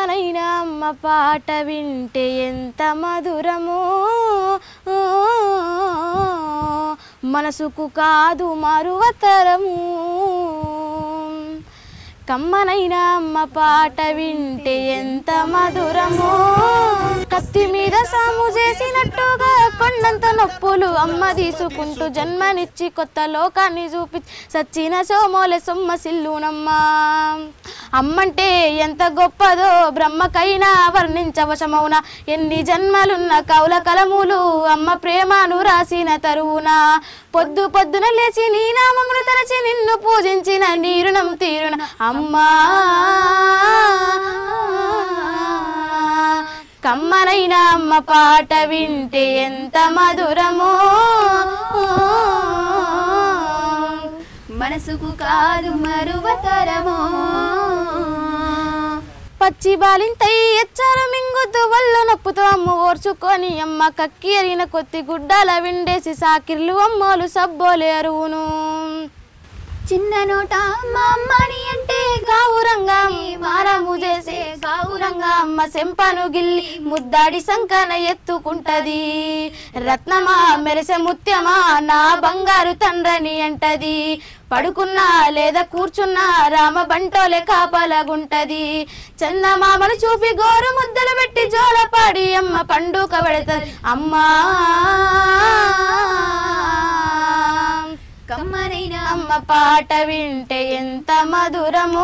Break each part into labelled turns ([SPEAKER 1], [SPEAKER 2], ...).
[SPEAKER 1] కమ్మనైన అమ్మ పాట వింటే ఎంత మధురమో మనసుకు కాదు మరువతరము కమ్మనైన అమ్మ పాట వింటే ఎంత మధురమో కత్తి మీద సాము చేసినట్టుగా కొండంత నొప్పులు అమ్మ తీసుకుంటూ జన్మనిచ్చి కొత్త లోకాన్ని చూపి సచ్చిన సోమోల సొమ్మ సిల్లునమ్మా అమ్మంటే ఎంత గొప్పదో బ్రహ్మకైనా వర్ణించవశమౌన ఎన్ని జన్మలున్న కౌల కలములు అమ్మ ప్రేమను రాసిన తరువున పొద్దు పొద్దున లేచి నీ నామమును తలచి నిన్ను పూజించిన నీరుణం తీరున అమ్మా కమ్మనైన అమ్మ పాట వింటే ఎంత మధురమో
[SPEAKER 2] మనసుకు కాదు మరువతరమో
[SPEAKER 1] పచ్చి బాలింతై ఎచ్చారు మింగుతూ వల్ల నొప్పుతో అమ్మ ఓర్చుకొని అమ్మ కక్కి ఎరిగిన కొత్తి గుడ్డాల విండేసి సాకిర్లు అమ్మోలు సబ్బోలు ఎరువును
[SPEAKER 2] చిన్న నోట మా అమ్మని అంటే
[SPEAKER 1] గావురంగా మారము చేసే గావురంగా అమ్మ సెంపను గిల్లి ముద్దాడి సంకన ఎత్తుకుంటది రత్నమా మెరిసె ముత్యమా నా బంగారు తండ్రని అంటది పడుకున్నా లేదా కూర్చున్నా రామ బంటోలే కాపలగుంటది చందమామను చూపి గోరు ముద్దలు పెట్టి జోలపాడి అమ్మ పండుక పెడతది అమ్మా
[SPEAKER 2] కమ్మనైన
[SPEAKER 1] అమ్మ పాట వింటే ఎంత మధురమో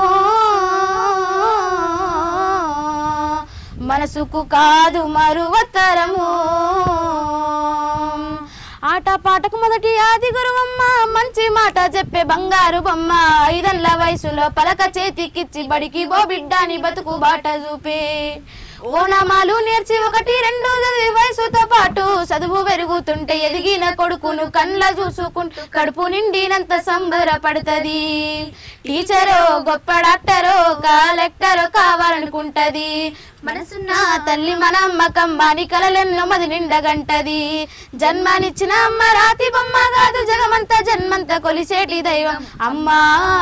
[SPEAKER 1] మనసుకు కాదు మరువతరము ఆట పాటకు మొదటి ఆది గురువమ్మ మంచి మాట చెప్పే బంగారు బొమ్మ ఐదల్ల వయసులో పలక చేతికిచ్చి బడికి బో బిడ్డాని బతుకు బాట చూపే ఓనమాలు నేర్చి ఒకటి రెండు చదివి వయసుతో పాటు చదువు పెరుగుతుంటే ఎదిగిన కొడుకును కండ్ల చూసుకుంటూ కడుపు నిండినంత సంబరపడుతుంది టీచరో గొప్ప డాక్టరో కలెక్టరో కావాలనుకుంటది మనసున్న తల్లి మన అమ్మకం బాని కలలెన్నో మది నిండగంటది జన్మనిచ్చిన అమ్మ రాతి బొమ్మ కాదు జగమంత జన్మంత కొలిసేటి దైవం అమ్మా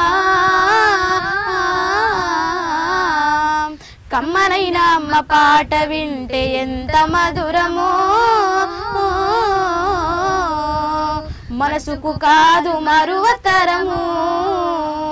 [SPEAKER 1] కమ్మనైన అమ్మ పాట వింటే ఎంత మధురమో మనసుకు కాదు మరువతరము